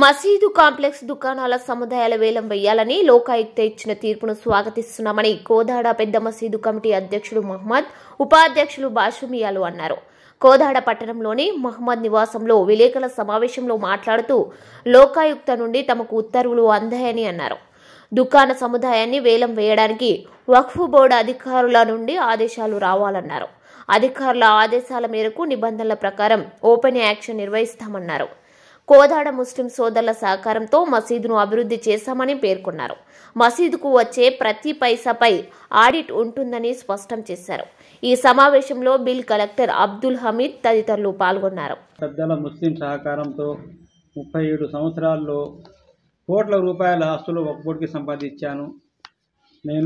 మసీదు కాంప్లెక్స్ దుకాణాల సముదాయాల వేలం వేయాలని లోకాయుక్త ఇచ్చిన తీర్పును స్వాగతిస్తున్నామని కోదాడ పెద్ద మసీదు కమిటీ అధ్యక్షుడు మహ్మద్ ఉపాధ్యక్షులు బాషుమియాలు అన్నారు కోదాడ పట్టణంలోని మహ్మద్ నివాసంలో విలేకరుల సమావేశంలో మాట్లాడుతూ లోకాయుక్త నుండి తమకు ఉత్తర్వులు అందాయని అన్నారు దుకాణ సముదాయాన్ని వేలం వేయడానికి వక్ఫ్ బోర్డు అధికారుల నుండి ఆదేశాలు రావాలన్నారు అధికారుల ఆదేశాల మేరకు నిబంధనల ప్రకారం ఓపెన్ యాక్షన్ నిర్వహిస్తామన్నారు కోదాడ ముస్లిం సోదరుల సహకారంతో మసీదును అభివృద్ధి చేశామని పేర్కొన్నారు మసీదుకు వచ్చే ప్రతి పైసాపై ఆడిట్ ఉంటుందని స్పష్టం చేశారు ఈ సమావేశంలో బిల్ కలెక్టర్ అబ్దుల్ హమీద్ తదితరులు పాల్గొన్నారు పెద్దల ముస్లిం సహకారంతో ముప్పై ఏడు సంవత్సరాల్లో కోట్ల రూపాయల ఆస్తులు ఒక్కోటికి సంపాదించాను నేను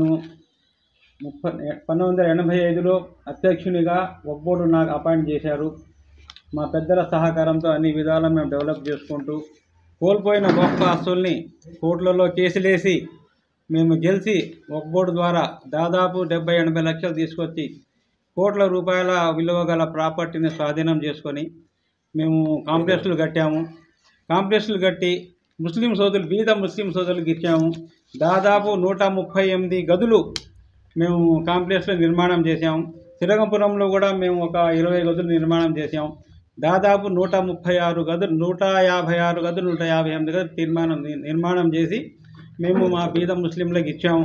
ముప్పై పంతొమ్మిది వందల ఎనభై ఐదులో అధ్యక్షునిగా ఒక్కోడు నాకు అపాయింట్ చేశారు మా పెద్దల సహకారంతో అన్ని విధాలా మేము డెవలప్ చేసుకుంటూ కోల్పోయిన గొప్ప ఆస్తుల్ని కోట్లలో కేసులేసి మేము గెలిచి ఒక్కోడు ద్వారా దాదాపు డెబ్బై ఎనభై లక్షలు తీసుకొచ్చి కోట్ల రూపాయల విలువ గల ప్రాపర్టీని స్వాధీనం చేసుకొని మేము కాంప్లెక్స్లు కట్టాము కాంప్లెక్స్లు కట్టి ముస్లిం సోదరులు బీద ముస్లిం సోదరులకు ఇచ్చాము దాదాపు నూట ముప్పై ఎనిమిది గదులు మేము కాంప్లెక్స్లో నిర్మాణం చేశాము తిరగపురంలో కూడా మేము ఒక ఇరవై గదులు నిర్మాణం చేశాం దాదాపు నూట ముప్పై ఆరు గదులు నూట యాభై ఆరు గదులు నూట యాభై ఎనిమిది గదులు నిర్మాణం నిర్మాణం చేసి మేము మా బీద ముస్లింలకు ఇచ్చాము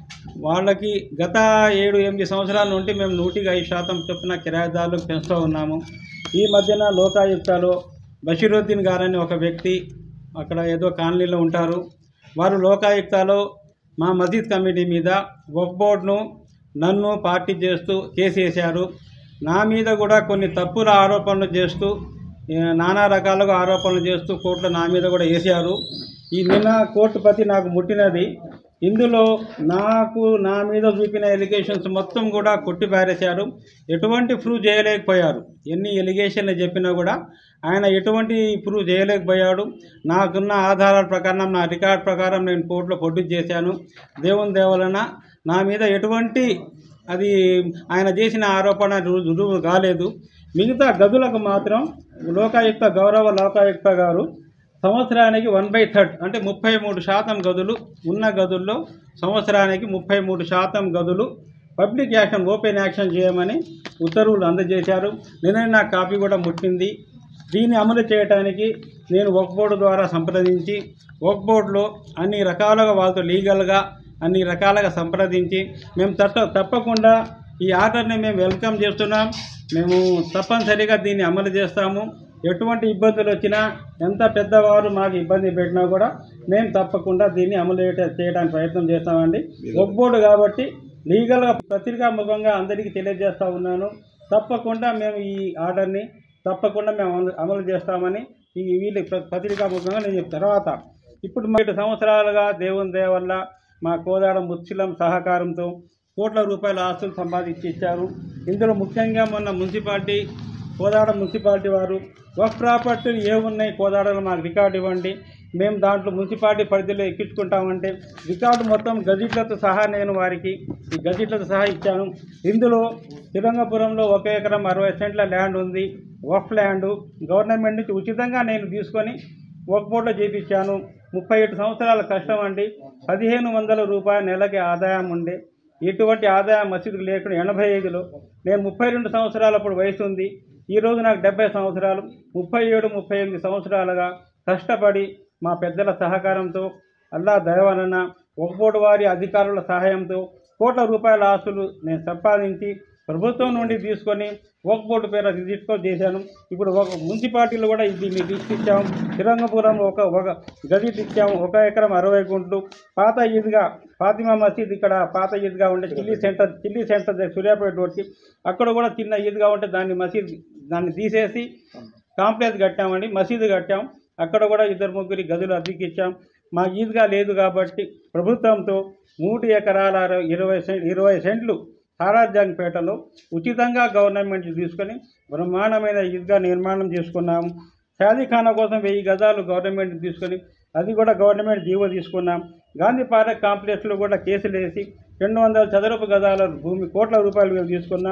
వాళ్ళకి గత ఏడు ఎనిమిది సంవత్సరాల నుండి మేము నూటికి ఐదు శాతం చొప్పున కిరాయిదారులు పెంచుతూ ఉన్నాము ఈ మధ్యన లోకాయుక్తలో బషీరుద్దీన్ గారని ఒక వ్యక్తి అక్కడ ఏదో కాలనీలో ఉంటారు వారు లోకాయుక్తలో మా మసీద్ కమిటీ మీద వక్ బోర్డును నన్ను పార్టీ చేస్తూ కేసు వేశారు నా మీద కూడా కొన్ని తప్పుల ఆరోపణలు చేస్తూ ఏ, నానా రకాలుగా ఆరోపణలు చేస్తూ కోర్టులో నా మీద కూడా వేశారు ఈ నిన్న కోర్టు పతి నాకు ముట్టినది ఇందులో నాకు నా మీద చూపిన ఎలిగేషన్స్ మొత్తం కూడా కొట్టిపారేశారు ఎటువంటి ప్రూవ్ చేయలేకపోయారు ఎన్ని ఎలిగేషన్లు చెప్పినా కూడా ఆయన ఎటువంటి ప్రూవ్ చేయలేకపోయాడు నాకున్న ఆధారాల ప్రకారం నా రికార్డ్ ప్రకారం నేను కోర్టులో పొడ్డు చేశాను దేవుని దేవలన నా మీద ఎటువంటి అది ఆయన చేసిన ఆరోపణ రు- రుజువు కాలేదు మిగతా గదులకు మాత్రం లోకాయుక్త గౌరవ లోకాయుక్త గారు సంవత్సరానికి వన్ బై థర్డ్ అంటే ముప్పై మూడు శాతం గదులు ఉన్న గదుల్లో సంవత్సరానికి ముప్పై మూడు శాతం గదులు పబ్లిక్ యాక్షన్ ఓపెన్ యాక్షన్ చేయమని ఉత్తర్వులు అందజేశారు నిన్న నాకు కాపీ కూడా ముట్టింది దీన్ని అమలు చేయడానికి నేను వర్క్ బోర్డు ద్వారా సంప్రదించి వర్క్ బోర్డులో అన్ని రకాలుగా వాళ్ళతో లీగల్గా అన్ని రకాలుగా సంప్రదించి మేము తప్ప తప్పకుండా ఈ ఆర్డర్ని మేము వెల్కమ్ చేస్తున్నాం మేము తప్పనిసరిగా దీన్ని అమలు చేస్తాము ఎటువంటి ఇబ్బందులు వచ్చినా ఎంత పెద్దవారు మాకు ఇబ్బంది పెట్టినా కూడా మేము తప్పకుండా దీన్ని అమలు చేయ- చేయడానికి ప్రయత్నం చేస్తామండి వర్క్ బోర్డు కాబట్టి లీగల్గా పత్రికాముఖంగా అందరికీ తెలియజేస్తూ ఉన్నాను తప్పకుండా మేము ఈ ఆర్డర్ని తప్పకుండా మేము అమలు- అమలు చేస్తామని ఈ వీళ్ళు ప్ర- పత్రికాముఖంగా నేను చెప్తాను తర్వాత ఇప్పుడు మా ఏడు సంవత్సరాలుగా దేవుని దయ వల్ల మా కోదాడ ముత్సిలం సహకారంతో కోట్ల రూపాయల ఆస్తులు సంపాదించి ఇచ్చారు ఇందులో ముఖ్యంగా మొన్న మున్సిపాలిటీ కోదాడ మున్సిపాలిటీ వారు వర్క్ ప్రాపర్టీలు ఏ ఉన్నాయి కోదాడలో మాకు రికార్డు ఇవ్వండి మేము దాంట్లో మున్సిపాలిటీ పరిధిలో ఎక్కించుకుంటామంటే రికార్డు మొత్తం గజిట్లతో సహా నేను వారికి ఈ గజిట్లతో సహా ఇచ్చాను ఇందులో తిరంగపురంలో ఒక ఎకరం అరవై సెంట్ల ల్యాండ్ ఉంది వఫ్ ల్యాండ్ గవర్నమెంట్ నుంచి ఉచితంగా నేను తీసుకొని వర్క్ బోర్డులో చేపించాను ముప్పై ఏడు సంవత్సరాల కష్టం అండి పదిహేను వందల రూపాయల నెలకి ఆదాయం ఉండే ఎటువంటి ఆదాయం మసీదుకు లేకుండా ఎనభై ఐదులో నేను ముప్పై రెండు సంవత్సరాలప్పుడు వయసు ఉంది ఈరోజు నాకు డెబ్బై సంవత్సరాలు ముప్పై ఏడు ముప్పై ఎనిమిది సంవత్సరాలుగా కష్టపడి మా పెద్దల సహకారంతో అల్లా దయవలన ఒకపోటు వారి అధికారుల సహాయంతో కోట్ల రూపాయల ఆస్తులు నేను సంపాదించి ప్రభుత్వం నుండి తీసుకొని ఒక బోర్డు పేర రిజిస్టర్ చేశాను ఇప్పుడు ఒక మున్సిపాలిటీలో కూడా దీన్ని తీసుకొచ్చాము తిరంగపురంలో ఒక ఒక గది ఇచ్చాము ఒక ఎకరం అరవై గుంట్లు పాత ఈద్గా ఫాతిమా మసీద్ ఇక్కడ పాత ఈద్గా ఉండే చిల్లీ సెంటర్ చిల్లీ సెంటర్ దగ్గర సూర్యాపేట రోడ్కి అక్కడ కూడా చిన్న ఈద్గా ఉంటే దాన్ని మసీద్ దాన్ని తీసేసి కాంప్లెక్స్ కట్టామండి మసీదు కట్టాం అక్కడ కూడా ఇద్దరు ముగ్గురి గదులు అద్దెకి ఇచ్చాం మా ఈద్గా లేదు కాబట్టి ప్రభుత్వంతో మూడు ఎకరాల అరవై- ఇరవై సెంట్ ఇరవై సెంట్లు సారాజంగపేటలో ఉచితంగా గవర్నమెంట్ తీసుకొని బ్రహ్మాండమైన ఈద్గా నిర్మాణం చేసుకున్నాము షాదీఖానా కోసం వెయ్యి గజాలు గవర్నమెంట్ తీసుకొని అది కూడా గవర్నమెంట్ జీవో తీసుకున్నాం గాంధీ పార్క్ కాంప్లెక్స్లో కూడా కేసులు వేసి రెండు వందల చదరపు గజాల భూమి కోట్ల రూపాయలు మేము తీసుకున్నాం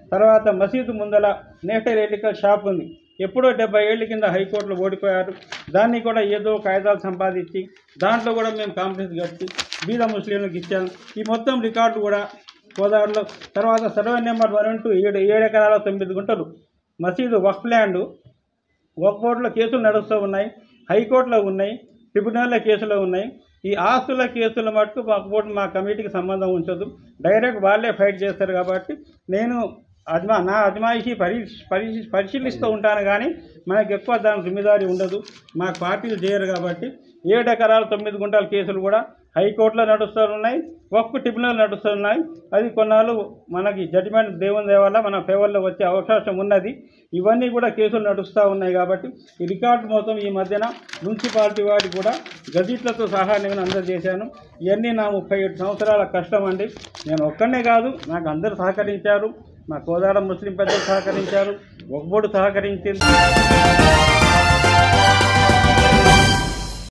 తర్వాత మసీదు ముందల నేషనల్ ఎలక్ట్రికల్ షాప్ ఉంది ఎప్పుడో డెబ్బై ఏళ్ళ కింద హైకోర్టులో ఓడిపోయారు దాన్ని కూడా ఏదో కాగితాలు సంపాదించి దాంట్లో కూడా మేము కాంప్లైంట్ కట్టి బీద ముస్లింలకు ఇచ్చాం ఈ మొత్తం రికార్డు కూడా గోదావరిలో తర్వాత సర్వే నెంబర్ వన్ టూ ఏడు ఏడు ఎకరాల తొమ్మిది గుంటలు మసీదు వక్ఫ్ ల్యాండ్ వక్ఫ్ బోర్డులో కేసులు నడుస్తూ ఉన్నాయి హైకోర్టులో ఉన్నాయి ట్రిబ్యునల్లో కేసులు ఉన్నాయి ఈ ఆస్తుల కేసుల మటుకు వక్ఫ్ బోర్డు మా కమిటీకి సంబంధం ఉంచదు డైరెక్ట్ వాళ్ళే ఫైట్ చేస్తారు కాబట్టి నేను అజ్మా నా అజమాయిషి పరి పరి పరిశీలిస్తూ ఉంటాను కానీ మనకు ఎక్కువ దాని జిమ్మేదారీ ఉండదు మా పార్టీలు చేయరు కాబట్టి ఏడు ఎకరాలు తొమ్మిది గుంటల కేసులు కూడా హైకోర్టులో నడుస్తూ ఉన్నాయి ఒక్క ట్రిబ్యునల్ నడుస్తూ ఉన్నాయి అది కొన్నాళ్ళు మనకి జడ్జిమెంట్ దేవుని దేవల్ల మన ఫేవర్లో వచ్చే అవకాశం ఉన్నది ఇవన్నీ కూడా కేసులు నడుస్తూ ఉన్నాయి కాబట్టి ఈ రికార్డు మొత్తం ఈ మధ్యన మున్సిపాలిటీ వారికి కూడా గజిట్లతో సహా నేను అందజేశాను ఇవన్నీ నా ముప్పై ఏడు సంవత్సరాల కష్టం అండి నేను ఒక్కనే కాదు నాకు అందరూ సహకరించారు మా కోదాడ ముస్లిం పెద్దలు సహకరించారు ఒక బోర్డు సహకరించింది